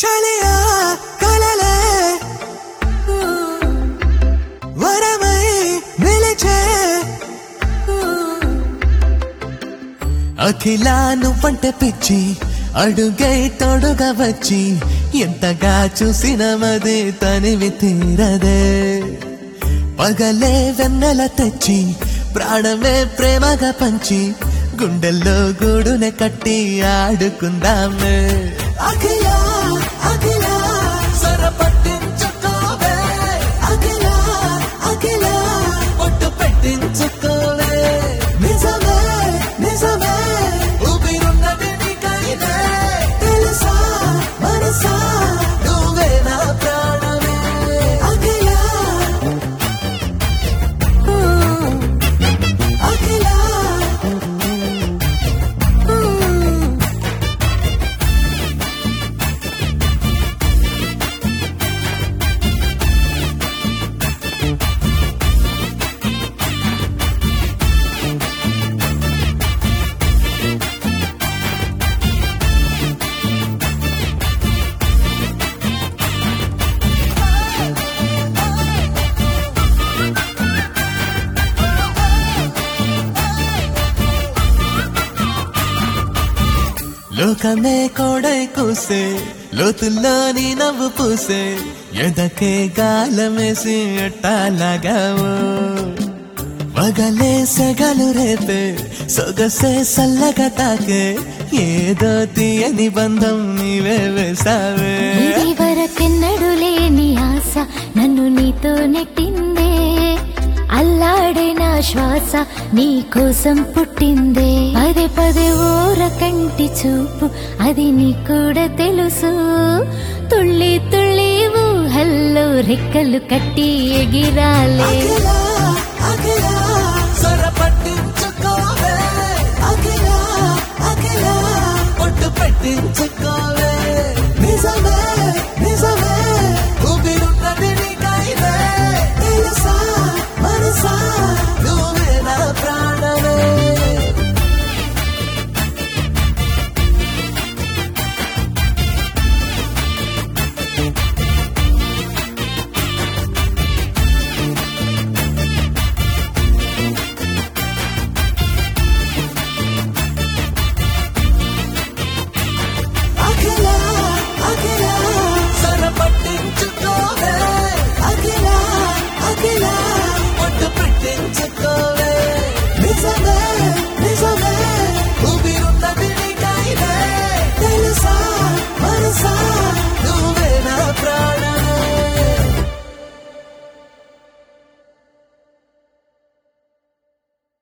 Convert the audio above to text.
చలియా కలలే వరమై నిలిచే అఖిలా నువ్వంటే పిచ్చి అడుగై తోడుగా వచ్చి ఎంతగా చూసిన మది తనివి తీరదే పగలే వెన్నెల తెచ్చి ప్రాణమే ప్రేమగా పంచి గుండెల్లో గూడునే కట్టి ఆడుకుందామే అఖిలా అఖిలా సర పట్టించుకోవే అఖిలా అఖిలా ఒట్టు పెట్టించుకోవే నిజమే నిజమే ఊపిరున్నది నీకైతే తెలుసా మనసా నువ్వే నా ప్రాణమే అఖిలా అఖిలా లోకమే కోడై కూసే లోతుల్లోని నవ్వు పూసే ఎదకే గాలమేసి అట్టాలాగావు మగలే సెగలు రేపే సొగసే సల్లగా తాకే ఏదో తీయని బంధం నీవే వేసావే ఇది వరకెన్నడు లేని ఆశ నన్ను నీతో నెట్టిందే అల్లాడే నా శ్వాస నీ కోసం పుట్టిందే పదే పదే ఊర కంటి చూపు అది నీ కూడా తెలుసు తుళ్ళి తుళ్ళి ఊహల్లో రెక్కలు కట్టి ఎగిరాలే అఖిలా అఖిలా సొర పట్టించుకోవే అఖిలా అఖిలా ఒట్టు పెట్టించుకో